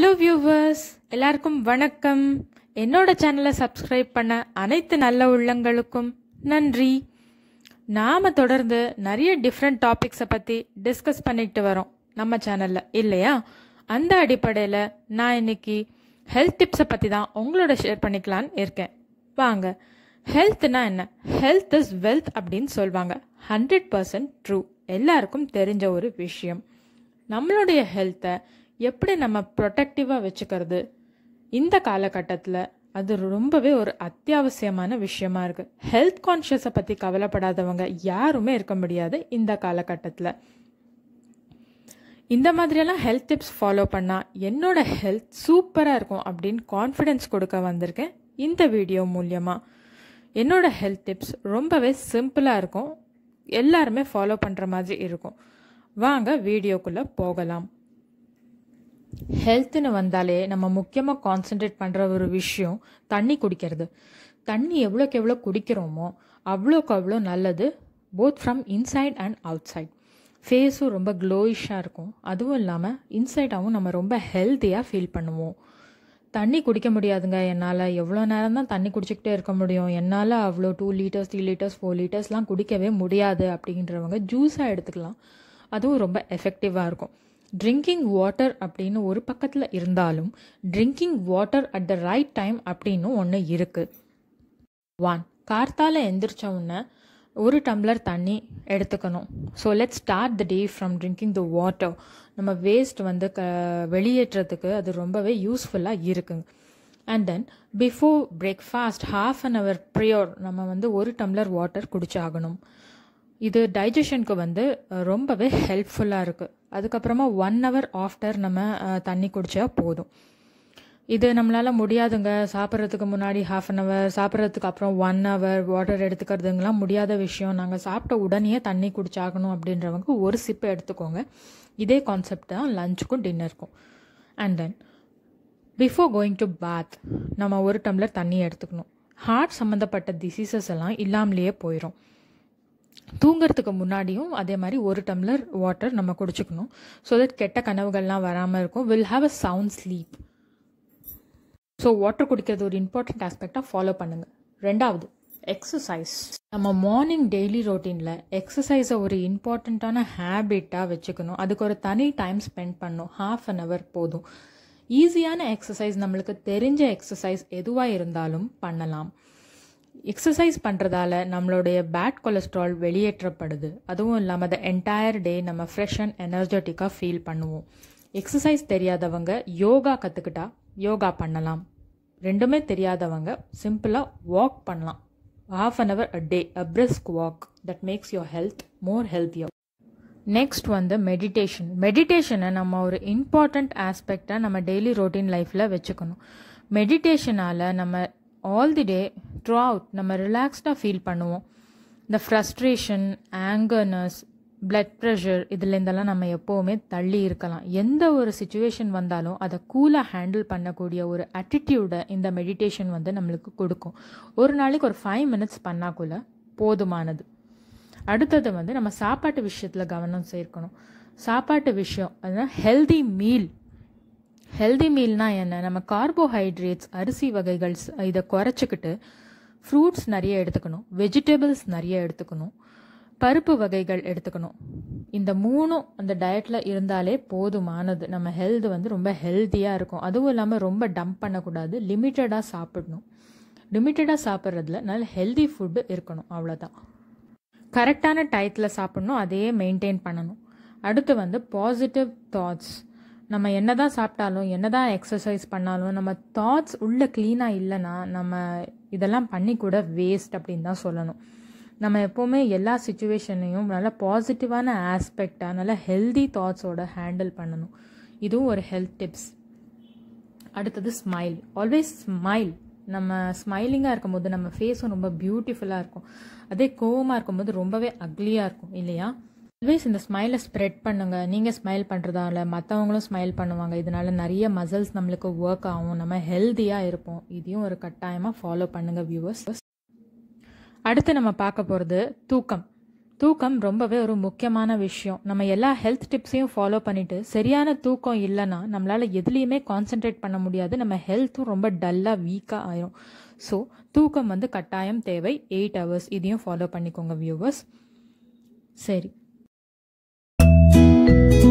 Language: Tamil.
ஹலோ வியூவர்ஸ் எல்லாருக்கும் வணக்கம் என்னோட சேனலை சப்ஸ்கிரைப் பண்ண அனைத்து நல்ல உள்ளங்களுக்கும் நன்றி நாம தொடர்ந்து நிறைய டிஃப்ரெண்ட் டாபிக்ஸை பற்றி டிஸ்கஸ் பண்ணிட்டு வரோம் நம்ம சேனலில் இல்லையா அந்த அடிப்படையில் நான் இன்னைக்கு ஹெல்த் டிப்ஸை பற்றி தான் உங்களோட ஷேர் பண்ணிக்கலான்னு இருக்கேன் வாங்க ஹெல்த்னா என்ன ஹெல்த் இஸ் வெல்த் அப்படின்னு சொல்லுவாங்க ஹண்ட்ரட் பர்சன்ட் ட்ரூ எல்லாருக்கும் தெரிஞ்ச ஒரு விஷயம் நம்மளுடைய ஹெல்த்தை எப்படி நம்ம ப்ரொடெக்டிவாக வச்சுக்கிறது இந்த காலகட்டத்தில் அது ரொம்பவே ஒரு அத்தியாவசியமான விஷயமா இருக்கு ஹெல்த் கான்ஷியஸை பற்றி கவலைப்படாதவங்க யாருமே இருக்க முடியாது இந்த காலகட்டத்தில் இந்த மாதிரியெல்லாம் ஹெல்த் டிப்ஸ் ஃபாலோ பண்ணால் என்னோட ஹெல்த் சூப்பராக இருக்கும் அப்படின்னு கான்ஃபிடென்ஸ் கொடுக்க வந்திருக்கேன் இந்த வீடியோ மூலியமாக என்னோட ஹெல்த் டிப்ஸ் ரொம்பவே சிம்பிளாக இருக்கும் எல்லாருமே ஃபாலோ பண்ணுற மாதிரி இருக்கும் வாங்க வீடியோக்குள்ளே போகலாம் ஹெல்த்னு வந்தாலே நம்ம முக்கியமாக கான்சென்ட்ரேட் பண்ணுற ஒரு விஷயம் தண்ணி குடிக்கிறது தண்ணி எவ்வளோக்கு எவ்வளோ குடிக்கிறோமோ அவ்வளோக்கு அவ்வளோ நல்லது both from inside and outside ஃபேஸும் ரொம்ப க்ளோயிஷாக இருக்கும் அதுவும் இல்லாமல் இன்சைடாகவும் நம்ம ரொம்ப ஹெல்த்தியாக ஃபீல் பண்ணுவோம் தண்ணி குடிக்க முடியாதுங்க என்னால் எவ்வளோ நேரம் தான் தண்ணி குடிச்சிக்கிட்டே இருக்க முடியும் என்னால் அவ்வளோ two litres three litres four லிட்டர்ஸ்லாம் குடிக்கவே முடியாது அப்படின்றவங்க ஜூஸாக எடுத்துக்கலாம் அதுவும் ரொம்ப எஃபெக்டிவாக இருக்கும் ட்ரிங்கிங் வாட்டர் அப்படின்னு ஒரு பக்கத்தில் இருந்தாலும் drinking water at the right time அப்படின்னு ஒன்று இருக்குது ஒன் கார்த்தால எந்திரிச்ச உடனே ஒரு டம்ளர் தண்ணி எடுத்துக்கணும் so let start the day from drinking the water நம்ம வேஸ்ட் வந்து க வெளியேற்றத்துக்கு அது ரொம்பவே யூஸ்ஃபுல்லாக இருக்குங்க and then before breakfast half an hour prior நம்ம வந்து ஒரு டம்ளர் வாட்டர் குடிச்சாகணும் இது டைஜஷனுக்கு வந்து ரொம்பவே ஹெல்ப்ஃபுல்லாக இருக்குது அதுக்கப்புறமா ஒன் ஹவர் ஆஃப்டர் நம்ம தண்ணி குடித்தா போதும் இது நம்மளால் முடியாதுங்க சாப்பிட்றதுக்கு முன்னாடி ஹாஃப் அன் ஹவர் சாப்பிட்றதுக்கு அப்புறம் ஒன் ஹவர் வாட்டர் எடுத்துக்கிறதுங்கலாம் முடியாத விஷயம் நாங்கள் சாப்பிட்ட உடனே தண்ணி குடிச்சாகணும் அப்படின்றவங்க ஒரு சிப்பு எடுத்துக்கோங்க இதே கான்செப்ட் தான் லஞ்சுக்கும் டின்னருக்கும் and then before going to bath நம்ம ஒரு டம்ளர் தண்ணி எடுத்துக்கணும் ஹார்ட் சம்மந்தப்பட்ட டிசீசஸ் எல்லாம் இல்லாமலேயே போயிடும் தூங்குறதுக்கு முன்னாடியும் அதே மாதிரி ஒரு டம்ளர் வாட்டர் நம்ம குடிச்சுக்கணும் ஸோ தட் கெட்ட கனவுகள்லாம் வராமல் இருக்கும் will have a sound sleep so water குடிக்கிறது ஒரு இம்பார்ட்டண்ட் ஆஸ்பெக்டாக ஃபாலோ பண்ணுங்கள் ரெண்டாவது எக்ஸசைஸ் நம்ம மார்னிங் டெய்லி ரொட்டீனில் எக்ஸசைஸை ஒரு இம்பார்ட்டண்ட்டான ஹேபிட்டாக வச்சுக்கணும் அதுக்கு ஒரு தனி டைம் ஸ்பெண்ட் பண்ணணும் ஹாஃப் அன் ஹவர் போதும் ஈஸியான எக்ஸசைஸ் நம்மளுக்கு தெரிஞ்ச எக்ஸசைஸ் எதுவாக இருந்தாலும் பண்ணலாம் எக்ஸசைஸ் பண்ணுறதால நம்மளுடைய பேட் கொலஸ்ட்ரால் வெளியேற்றப்படுது அதுவும் இல்லாமல் த என்டையர் டே நம்ம ஃப்ரெஷ் அண்ட் எனர்ஜெட்டிக்காக ஃபீல் பண்ணுவோம் எக்ஸசைஸ் தெரியாதவங்க யோகா கற்றுக்கிட்டா யோகா பண்ணலாம் ரெண்டுமே தெரியாதவங்க சிம்பிளாக வாக் பண்ணலாம் half an hour a day a brisk walk that makes your health more healthier next வந்து மெடிடேஷன் மெடிடேஷனை நம்ம ஒரு இம்பார்ட்டண்ட் ஆஸ்பெக்டாக நம்ம டெய்லி ரொட்டீன் லைஃப்பில் வச்சுக்கணும் மெடிடேஷனால் நம்ம all the day throughout நம்ம ரிலாக்ஸ்டாக ஃபீல் பண்ணுவோம் இந்த ஃப்ரஸ்ட்ரேஷன் ஆங்கர்னஸ் பிளட் ப்ரெஷர் இதுலேருந்தெல்லாம் நம்ம எப்போவுமே தள்ளி இருக்கலாம் எந்த ஒரு சுச்சுவேஷன் வந்தாலும் அதை கூலாக ஹேண்டில் பண்ணக்கூடிய ஒரு அட்டிடியூடை இந்த மெடிடேஷன் வந்து நம்மளுக்கு கொடுக்கும் ஒரு நாளைக்கு ஒரு ஃபைவ் மினிட்ஸ் பண்ணாக்குள்ள போதுமானது அடுத்தது வந்து நம்ம சாப்பாட்டு விஷயத்தில் கவனம் சேர்க்கணும் சாப்பாட்டு விஷயம் அதுனா ஹெல்தி மீல் ஹெல்தி மீல்னா என்ன நம்ம கார்போஹைட்ரேட்ஸ் அரிசி வகைகள் இதை குறைச்சிக்கிட்டு ஃப்ரூட்ஸ் நிறைய எடுத்துக்கணும் வெஜிடபிள்ஸ் நிறைய எடுத்துக்கணும் பருப்பு வகைகள் எடுத்துக்கணும் இந்த மூணும் அந்த டயட்டில் இருந்தாலே போதுமானது நம்ம ஹெல்த் வந்து ரொம்ப ஹெல்த்தியாக இருக்கும் அதுவும் இல்லாமல் ரொம்ப டம்ப் பண்ணக்கூடாது லிமிட்டடாக சாப்பிடணும் லிமிட்டடாக சாப்பிட்றதுல நல்ல ஹெல்தி ஃபுட்டு இருக்கணும் அவ்வளோதான் கரெக்டான டயத்தில் சாப்பிடணும் அதையே மெயின்டைன் பண்ணணும் அடுத்து வந்து பாசிட்டிவ் தாட்ஸ் நம்ம என்ன தான் சாப்பிட்டாலும் என்ன தான் எக்ஸசைஸ் பண்ணாலும் நம்ம தாட்ஸ் உள்ள க்ளீனாக இல்லைன்னா நம்ம இதெல்லாம் பண்ணி கூட வேஸ்ட் அப்படின்னு தான் சொல்லணும் நம்ம எப்போவுமே எல்லா சுச்சுவேஷனையும் நல்ல பாசிட்டிவான ஆஸ்பெக்டாக நல்ல ஹெல்தி தாட்ஸோட ஹேண்டில் பண்ணணும் இதுவும் ஒரு ஹெல்த் டிப்ஸ் அடுத்தது ஸ்மைல் ஆல்வேஸ் ஸ்மைல் நம்ம ஸ்மைலிங்காக இருக்கும்போது நம்ம ஃபேஸும் ரொம்ப பியூட்டிஃபுல்லாக இருக்கும் அதே கோவமாக இருக்கும்போது ரொம்பவே அக்லியாக இருக்கும் இல்லையா ஆல்வேஸ் இந்த ஸ்மைலை ஸ்ப்ரெட் பண்ணுங்க நீங்கள் ஸ்மைல் பண்ணுறதால மற்றவங்களும் ஸ்மைல் பண்ணுவாங்க இதனால நிறைய மசில்ஸ் நம்மளுக்கு ஒர்க் ஆகும் நம்ம ஹெல்த்தியாக இருப்போம் இதையும் ஒரு கட்டாயமாக ஃபாலோ பண்ணுங்கள் வியூவர்ஸ் அடுத்து நம்ம பார்க்க போகிறது தூக்கம் தூக்கம் ரொம்பவே ஒரு முக்கியமான விஷயம் நம்ம எல்லா ஹெல்த் டிப்ஸையும் ஃபாலோ பண்ணிட்டு சரியான தூக்கம் இல்லைன்னா நம்மளால எதுலேயுமே கான்சென்ட்ரேட் பண்ண முடியாது நம்ம ஹெல்த்தும் ரொம்ப டல்லாக வீக்காக ஆயிரும் ஸோ தூக்கம் வந்து கட்டாயம் தேவை எயிட் ஹவர்ஸ் இதையும் ஃபாலோ பண்ணிக்கோங்க வியூவர்ஸ் சரி